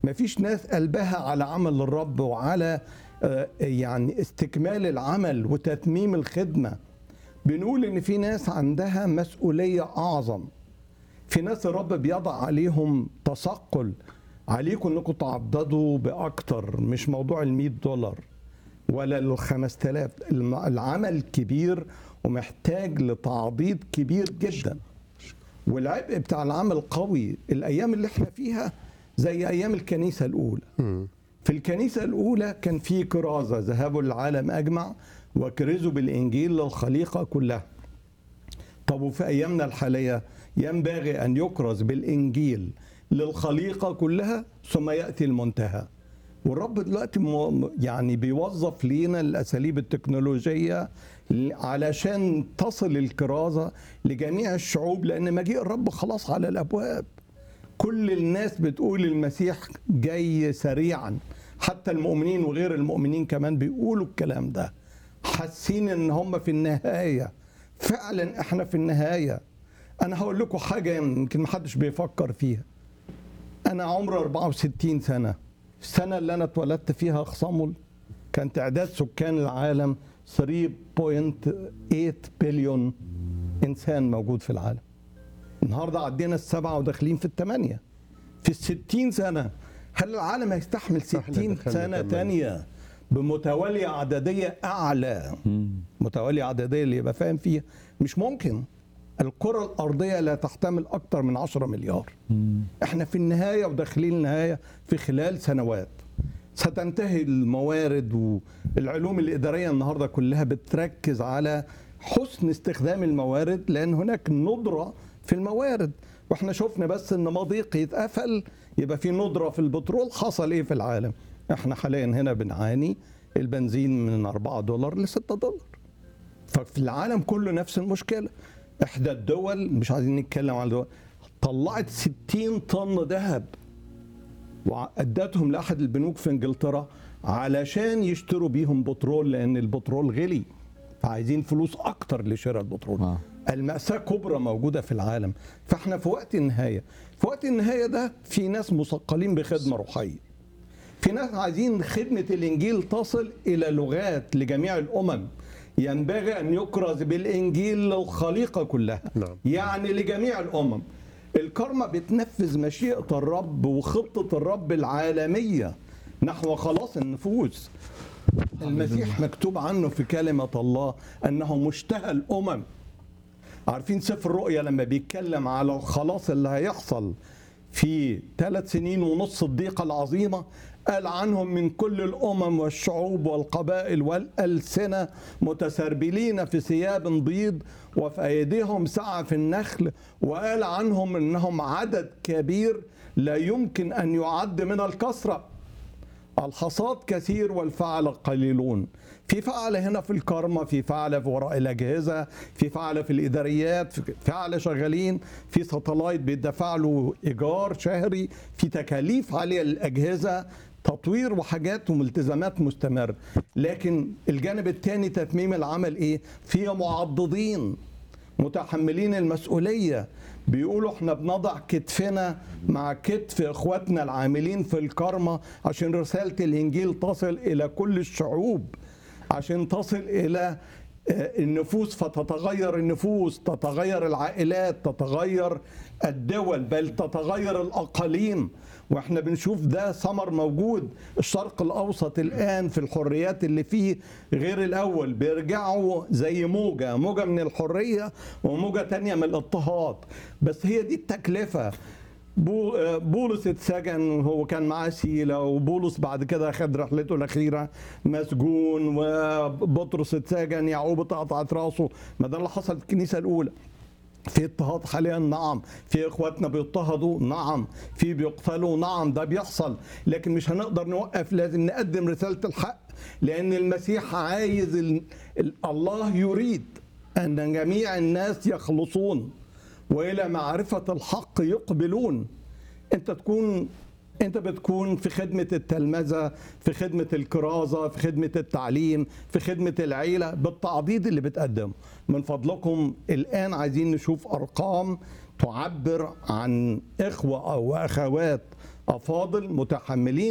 مفيش ناس قلبها على عمل الرب وعلى آه، يعني استكمال العمل وتتميم الخدمة بنقول ان في ناس عندها مسؤولية اعظم في ناس الرب بيضع عليهم تثقل عليكم انكم تعضدوا باكتر مش موضوع ال دولار ولا ال 5000 الم- العمل كبير ومحتاج لتعضيد كبير جدا والعبء بتاع العمل قوي الايام اللي احنا فيها زي ايام الكنيسه الاولى في الكنيسه الاولى كان في كرازه ذهبوا للعالم اجمع وكرزوا بالانجيل للخليقه كلها طب وفي ايامنا الحاليه ينبغي ان يكرز بالانجيل للخليقه كلها ثم ياتي المنتهى والرب دلوقتي م- يعني بيوظف لينا الاساليب التكنولوجيه ل- علشان تصل الكرازه لجميع الشعوب لان مجيء الرب خلاص على الابواب كل الناس بتقول المسيح جاي سريعا حتى المؤمنين وغير المؤمنين كمان بيقولوا الكلام ده حاسين ان هم في النهايه فعلا احنا في النهايه انا هقول لكم حاجه يمكن محدش بيفكر فيها انا عمري 64 سنه السنه اللي انا اتولدت فيها خصمل كان تعداد سكان العالم 3.8 بليون انسان موجود في العالم النهارده عدينا السبعه وداخلين في الثمانيه في الستين سنه هل العالم هيستحمل إحنا 60 دخلنا سنه تمانية. تانية بمتواليه عدديه اعلى متواليه عدديه اللي يبقى فاهم فيها مش ممكن الكرة الأرضية لا تحتمل أكثر من 10 مليار احنا في النهاية وداخلين النهاية في خلال سنوات ستنتهي الموارد والعلوم الإدارية النهاردة كلها بتركز على حسن استخدام الموارد لأن هناك ندرة في الموارد واحنا شفنا بس ان مضيق يتقفل يبقى في ندرة في البترول حصل ايه في العالم احنا حاليا هنا بنعاني البنزين من 4 دولار ل 6 دولار ففي العالم كله نفس المشكلة إحدى الدول مش عايزين نتكلم عن الدول طلعت 60 طن ذهب وأدتهم لأحد البنوك في إنجلترا علشان يشتروا بيهم بترول لأن البترول غلي فعايزين فلوس أكتر لشراء البترول آه. المأساة كبرى موجودة في العالم فاحنا في وقت النهاية في وقت النهاية ده في ناس مثقلين بخدمة روحية في ناس عايزين خدمة الإنجيل تصل إلى لغات لجميع الأمم ينبغي أن يكرز بالإنجيل للخليقة كلها نعم. يعني لجميع الأمم الكرمة بتنفذ مشيئة الرب وخطة الرب العالمية نحو خلاص النفوس المسيح مكتوب عنه في كلمة الله أنه مشتهى الأمم عارفين سفر الرؤيا لما بيتكلم على الخلاص اللي هيحصل في ثلاث سنين ونص الضيقة العظيمة قال عنهم من كل الأمم والشعوب والقبائل والألسنة متسربلين في ثياب بيض وفي أيديهم سعة في النخل وقال عنهم إنهم عدد كبير لا يمكن أن يعد من الكثرة الحصاد كثير والفعل قليلون في فعل هنا في الكرمة في فعل في وراء الأجهزة في فعل في الإداريات في فعل شغالين في ساتلايت بيدفع له إيجار شهري في تكاليف عالية للأجهزة تطوير وحاجات وملتزمات مستمرة لكن الجانب الثاني تتميم العمل إيه في معضدين متحملين المسؤولية بيقولوا احنا بنضع كتفنا مع كتف اخواتنا العاملين في الكرمة عشان رسالة الانجيل تصل الى كل الشعوب عشان تصل الى آه، النفوس فتتغير النفوس تتغير العائلات تتغير الدول بل تتغير الاقاليم واحنا بنشوف ده ثمر موجود الشرق الاوسط الان في الحريات اللي فيه غير الاول بيرجعوا زي موجه موجه من الحريه وموجه تانية من الاضطهاد بس هي دي التكلفه بو- آه، بولس اتسجن هو كان معاه سيلة وبولس بعد كده خد رحلته الأخيرة مسجون وبطرس اتسجن يعقوب اتقطعت راسه ما ده اللي حصل في الكنيسة الأولى في اضطهاد حاليا نعم في اخواتنا بيضطهدوا نعم في بيقتلوا نعم ده بيحصل لكن مش هنقدر نوقف لازم نقدم رسالة الحق لأن المسيح عايز ال... ال... الله يريد أن جميع الناس يخلصون والى معرفه الحق يقبلون انت تكون انت بتكون في خدمه التلمذه في خدمه الكرازه في خدمه التعليم في خدمه العيله بالتعضيد اللي بتقدمه من فضلكم الان عايزين نشوف ارقام تعبر عن اخوه او اخوات افاضل متحملين